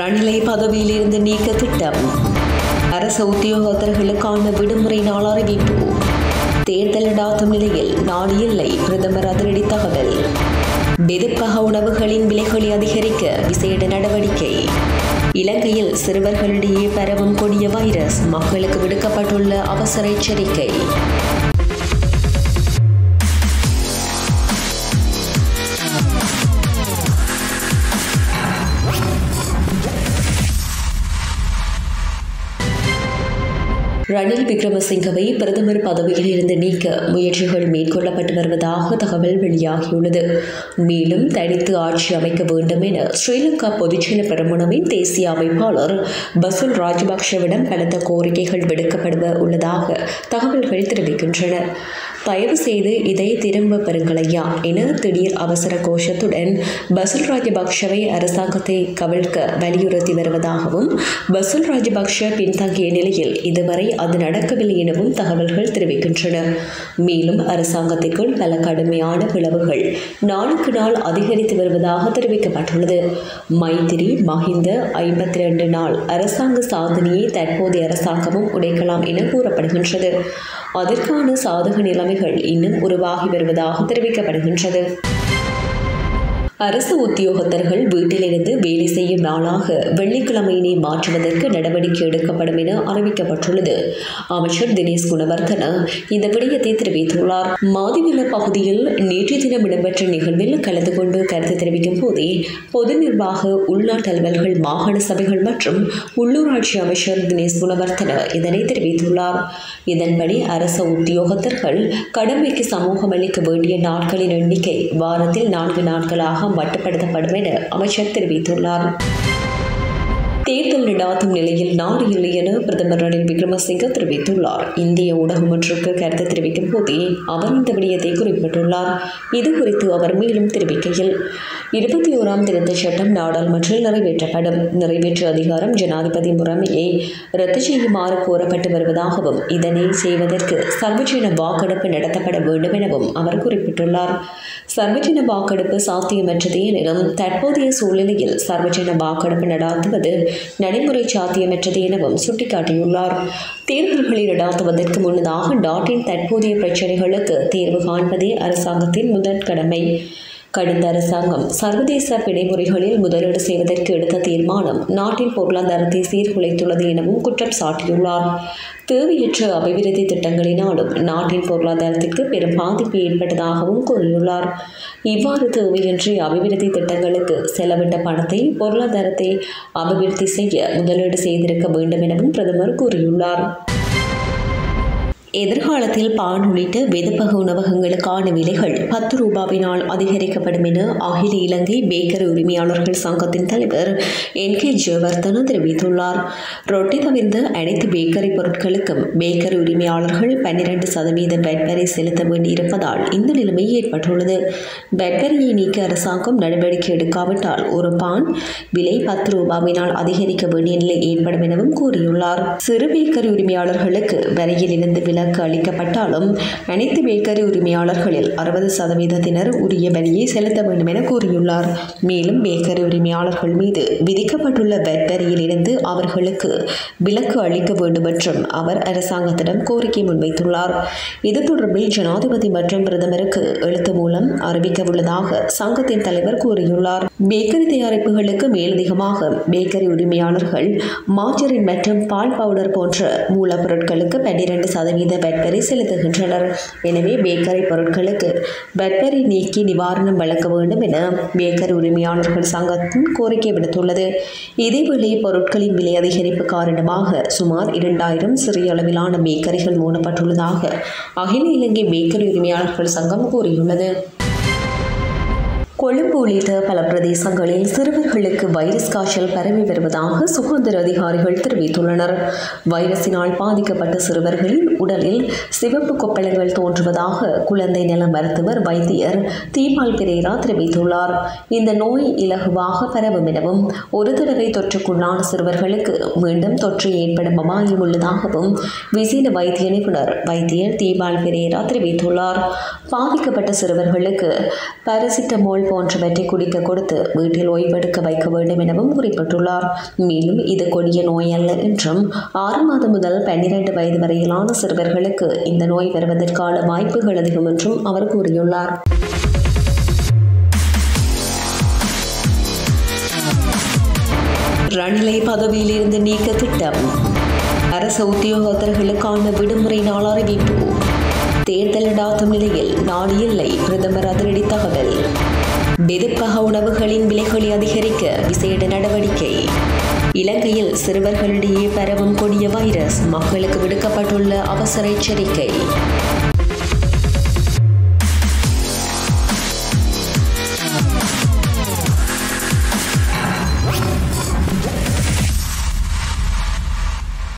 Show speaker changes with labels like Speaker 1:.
Speaker 1: ரணிலை பதவியிலிருந்து நீக்க திட்டம் அரசு உத்தியோகத்தர்களுக்கான விடுமுறை நாள் அறிவிப்பு தேர்தல் நடாத்தும் நிலையில் நாடு இல்லை பிரதமர் அதிரடி தகவல் வெதுப்பக உணவுகளின் விலைகளை அதிகரிக்க விசேட நடவடிக்கை இலங்கையில் சிறுவர்களிடையே பரவும் கொடிய வைரஸ் மக்களுக்கு விடுக்கப்பட்டுள்ள அவசர எச்சரிக்கை ரணில் விக்ரமசிங்கவை பிரதமர் பதவியில் இருந்து நீக்க முயற்சிகள் மேற்கொள்ளப்பட்டு வருவதாக தகவல் வெளியாகியுள்ளது மேலும் தனித்து ஆட்சி அமைக்க வேண்டும் என ஸ்ரீலங்கா பொதுஜன பெருமுனவின் தேசிய அமைப்பாளர் பசுல் ராஜபக்ஷவிடம் பலத்த கோரிக்கைகள் விடுக்கப்பட உள்ளதாக தகவல்கள் தெரிவிக்கின்றன தயவு செய்து இதை திரும்ப பெறுங்களையா என திடீர் அவசர கோஷத்துடன் பசுல் ராஜபக்ஷவை அரசாங்கத்தை கவிழ்க்க வலியுறுத்தி வருவதாகவும் பசுல் ராஜபக்ஷ பின்தங்கிய நிலையில் இதுவரை அது நடக்கவில்லை எனவும் தகவல்கள் தெரிவிக்கின்றன மேலும் அரசாங்கத்திற்குள் பல கடுமையான பிளவுகள் நாளுக்கு நாள் அதிகரித்து வருவதாக தெரிவிக்கப்பட்டுள்ளது மைத்திரி மஹிந்த ஐம்பத்தி ரெண்டு நாள் அரசாங்க சாதனையை தற்போதைய அரசாங்கமும் உடைக்கலாம் என கூறப்படுகின்றது அதற்கான சாதக நிலைமைகள் இன்னும் உருவாகி வருவதாக தெரிவிக்கப்படுகின்றது அரசு உத்தியோகத்தர்கள் வீட்டிலிருந்து வேலை செய்யும் நாளாக வெள்ளிக்கிழமையினை மாற்றுவதற்கு நடவடிக்கை எடுக்கப்படும் என அறிவிக்கப்பட்டுள்ளது அமைச்சர் தினேஷ் குணவர்தன இந்த விடயத்தை தெரிவித்துள்ளார் மாதிவில பகுதியில் நேற்று தினம் இடம்பெற்ற நிகழ்வில் கலந்து கொண்டு கருத்து தெரிவிக்கும் போதே பொது நிர்வாக உள்நாட்டு அலுவல்கள் மாகாண சபைகள் மற்றும் உள்ளூராட்சி அமைச்சர் தினேஷ் குணவர்தன இதனை தெரிவித்துள்ளார் இதன்படி அரசு உத்தியோகத்தர்கள் கடமைக்கு சமூகம் அளிக்க வேண்டிய நாட்களின் எண்ணிக்கை வாரத்தில் நான்கு நாட்களாக மட்டுப்படுத்தப்படும் என அமைச்சர் தெரிவித்துள்ளார் தேர்தல் நடாத்தும் நிலையில் நாடு இல்லை என பிரதமர் ரணில் விக்ரமசிங்க தெரிவித்துள்ளார் இந்திய ஊடகம் ஒன்றுக்கு கருத்து தெரிவிக்கும் போதே அவர் இந்த விடயத்தை குறிப்பிட்டுள்ளார் இது குறித்து அவர் மேலும் தெரிவிக்கையில் இருபத்தி ஓராம் திருத்த சட்டம் நாடாளுமன்றில் நிறைவேற்றப்படும் நிறைவேற்று அதிகாரம் ஜனாதிபதி முறைமையை ரத்து செய்யுமாறு கோரப்பட்டு வருவதாகவும் இதனை செய்வதற்கு சர்வஜன வாக்கெடுப்பு நடத்தப்பட வேண்டும் எனவும் அவர் குறிப்பிட்டுள்ளார் சர்வஜன வாக்கெடுப்பு சாத்தியமற்றது எனினும் தற்போதைய சூழ்நிலையில் சர்வஜன வாக்கெடுப்பு நடாத்துவது நடைமுறை சாத்தியமற்றது எனவும் சுட்டிக்காட்டியுள்ளார் தேர்தல்களை நடாத்துவதற்கு முன்னதாக நாட்டின் தற்போதைய பிரச்சினைகளுக்கு தீர்வு காண்பதே அரசாங்கத்தின் முதற் கடமை கடந்த அரசாங்கம் சர்வதேச பிணைமுறைகளில் முதலீடு செய்வதற்கு எடுத்த தீர்மானம் நாட்டின் பொருளாதாரத்தை சீர்குலைத்துள்ளது எனவும் குற்றம் சாட்டியுள்ளார் தேவையற்ற அபிவிருத்தி திட்டங்களினாலும் நாட்டின் பொருளாதாரத்திற்கு பெரும் பாதிப்பு ஏற்பட்டதாகவும் கூறியுள்ளார் இவ்வாறு தேவையின்றி அபிவிருத்தி திட்டங்களுக்கு செலவிட்ட பணத்தை பொருளாதாரத்தை அபிவிருத்தி செய்ய முதலீடு செய்திருக்க வேண்டும் எனவும் பிரதமர் கூறியுள்ளார் எதிர்காலத்தில் பான் உள்ளிட்ட வெதுப்பக உணவகங்களுக்கான விலைகள் பத்து ரூபாவினால் அதிகரிக்கப்படும் என அகில இலங்கை பேக்கரி உரிமையாளர்கள் சங்கத்தின் தலைவர் என் கே ஜெயவர்தன தெரிவித்துள்ளார் ரொட்டி தவிர்ந்த அனைத்து பேக்கரி பொருட்களுக்கும் பேக்கரி உரிமையாளர்கள் பன்னிரண்டு சதவீத பேட்பரி செலுத்த வேண்டியிருப்பதால் இந்த நிலைமை ஏற்பட்டுள்ளது பேட்பரியை நீக்க அரசாங்கம் நடவடிக்கை எடுக்காவிட்டால் ஒரு பான் விலை பத்து ரூபாவினால் அதிகரிக்க வேண்டிய நிலை ஏற்படும் எனவும் கூறியுள்ளார் சிறு பேக்கரி உரிமையாளர்களுக்கு வரியில் இருந்து விலக்கு அளிக்கப்பட்டாலும் அனைத்து பேக்கரி உரிமையாளர்களில் அறுபது சதவீதத்தினர் உரிய வரியை செலுத்த வேண்டும் என கூறியுள்ளார் மேலும் பேக்கரி உரிமையாளர்கள் மீது விதிக்கப்பட்டுள்ள வரியில் இருந்து அவர்களுக்கு விலக்கு அளிக்க வேண்டும் என்றும் அவர் அரசாங்கத்திடம் கோரிக்கை முன்வைத்துள்ளார் இது தொடர்பில் ஜனாதிபதி மற்றும் பிரதமருக்கு எழுத்து மூலம் அறிவிக்க உள்ளதாக சங்கத்தின் தலைவர் கூறியுள்ளார் பேக்கரி தயாரிப்புகளுக்கு மேலதிகமாக பேக்கரி உரிமையாளர்கள் மார்ஜரின் மற்றும் பால் பவுடர் போன்ற மூலப்பொருட்களுக்கு பன்னிரண்டு சதவீத வரி செலுத்துகின்றனர் எனவே பேக்கரி பொருட்களுக்கு வரி நீக்கி நிவாரணம் வழங்க வேண்டும் என பேக்கரி உரிமையாளர்கள் சங்கத்தின் கோரிக்கை விடுத்துள்ளது இதேவேளை பொருட்களின் விலை அதிகரிப்பு காரணமாக சுமார் இரண்டாயிரம் சிறிய அளவிலான பேக்கரிகள் மூடப்பட்டுள்ளதாக அகில இலங்கை பேக்கரி உரிமையாளர்கள் சங்கம் கூறியுள்ளது கொழும்பு உள்ளிட்ட பல பிரதேசங்களில் சிறுவர்களுக்கு வைரஸ் காய்ச்சல் பரவி வருவதாக சுகாதார அதிகாரிகள் தெரிவித்துள்ளனர் வைரஸினால் பாதிக்கப்பட்ட சிறுவர்களின் உடலில் சிவப்பு கொப்பளங்கள் தோன்றுவதாக குழந்தை நல மருத்துவர் வைத்தியர் தீபால் பிரேரா தெரிவித்துள்ளார் இந்த நோய் இலகுவாக பரவும் எனவும் ஒரு தடவை தொற்றுக்குள்ளான சிறுவர்களுக்கு மீண்டும் தொற்று ஏற்படும் அபாயம் உள்ளதாகவும் விசேட வைத்திய நிபுணர் வைத்தியர் தீபால் பிரேரா தெரிவித்துள்ளார் பாதிக்கப்பட்ட சிறுவர்களுக்கு பாராசிட்டமோல் போன்றவற்றை குடிக்க கொடுத்து வீட்டில் ஓய்வெடுக்க வைக்க வேண்டும் எனவும் குறிப்பிட்டுள்ளார் மேலும் இது கொடிய நோய் அல்ல என்றும் ஆறு மாதம் முதல் பன்னிரண்டு வயது வரையிலான சிறுவர்களுக்கு இந்த நோய் வருவதற்கான வாய்ப்புகள் அதிகம் என்றும் அவர் கூறியுள்ளார் ரணிலை பதவியிலிருந்து நீக்க திட்டம் அரசு உத்தியோகத்தர்களுக்கான விடுமுறை நாள் அறிவிப்பு தேர்தல் நடாத்தும் நிலையில் நாடு இல்லை பிரதமர் அதிரடி தகவல் வெதுப்பக உணவுகளின் விலைகளை அதிகரிக்க விசேட நடவடிக்கை இலங்கையில் சிறுவர்களிடையே பரவும் கொடிய வைரஸ் மக்களுக்கு விடுக்கப்பட்டுள்ள அவசர எச்சரிக்கை